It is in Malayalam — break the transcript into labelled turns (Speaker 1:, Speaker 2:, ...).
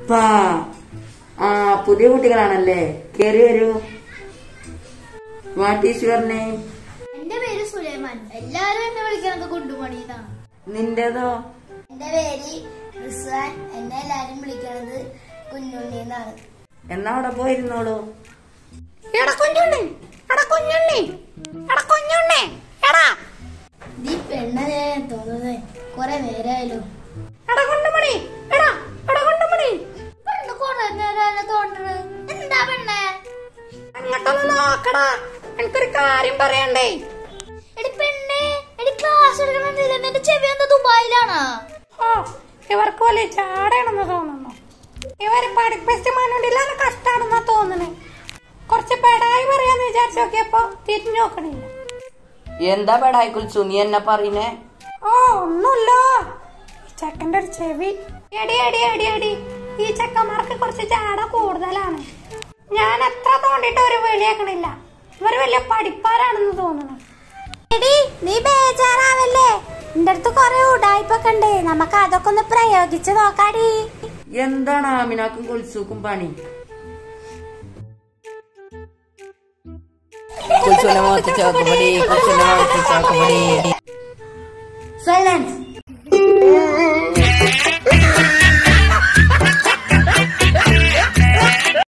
Speaker 1: പാ ആ പുതിയ കുട്ടികളാണല്ലേ കേറി വരൂ വാട്ട് ഈസ് യുവർ നെയിം
Speaker 2: എന്റെ പേര് സുലൈമാൻ എല്ലാരും എന്നെ വിളിക്കുന്നത് കുണ്ടുമണി എന്നാണ്
Speaker 1: നിന്റേതോ
Speaker 2: എന്റെ പേര് റിസ്വാൻ എന്നെ എല്ലാരും വിളിക്കുന്നത് കുഞ്ഞുണ്ണി എന്നാണ്
Speaker 1: എന്നാ അവിടെ പോയിരുന്നോളൂ
Speaker 3: എടാ കുഞ്ഞുണ്ണി എടാ കുഞ്ഞുണ്ണി എടാ കുഞ്ഞുണ്ണി എടാ
Speaker 2: ഈ പെണ്ണനെ തോന്നുന്നത് കൊറേ നേരമായല്ലോ
Speaker 3: എടാ കുണ്ടുമണി എടാ എടാ കുണ്ടുമണി
Speaker 2: പെണ്ണ് കൊറേ നേരമായല്ലോ തോന്നുന്നത് എന്താ പെണ്ണെ
Speaker 3: അങ്ങോട്ടൊന്ന് നോക്കടാ എനിക്കൊരു കാര്യം പറയണ്ടേ
Speaker 2: എടി പെണ്ണെ എടി ക്ലാസ് എടുക്കണമെന്നില്ല എന്റെ ചെവി എന്താ ദുബായിലാണോ
Speaker 3: ഓ ഇവർക്ക് വലിയ ചാടയാണെന്ന് തോന്നുന്നു ഇവര് പഠിപ്പിച്ചുമാനുണ്ടില്ലാതെ കഷ്ടാണെന്നാ തോന്നുന്നേ കുറച്ച് പെടായി പറയാന്ന് വിചാരിച്ചു നോക്കിയപ്പോ തിരിഞ്ഞു നോക്കണില്ല
Speaker 1: എന്താ ബെടായി കുളിച്ചു നീ എന്നെ പറയുന്നേ
Speaker 3: ഓ ഒന്നുമില്ലോ ഈ ചെക്കന്റെ ഒരു ചെവി എടി എടി എടി എടി ഈ ചെക്കന്മാർക്ക് കുറച്ച് ചാട കൂടുതലാണ് ഞാൻ എത്ര തോണ്ടിട്ട് ഒരു വിളിയാക്കണില്ല ഇവര് വലിയ പഠിപ്പാരാണെന്ന് തോന്നുന്നു എടി നീ ബേജാറാവല്ലേ എന്റെ അടുത്ത് കൊറേ ഉടായ്പൊക്കെ ഉണ്ട് നമുക്ക് അതൊക്കെ ഒന്ന് പ്രയോഗിച്ച് നോക്കാടി
Speaker 1: എന്താണ് ആമിനാക്കും കുളിച്ചൂക്കും പണി കുളിച്ചുവിന്റെ മുഖത്ത് ചോക്കുപടി കുളിച്ചുവിന്റെ മുഖത്ത് ചോക്കുപടി സൈലൻസ്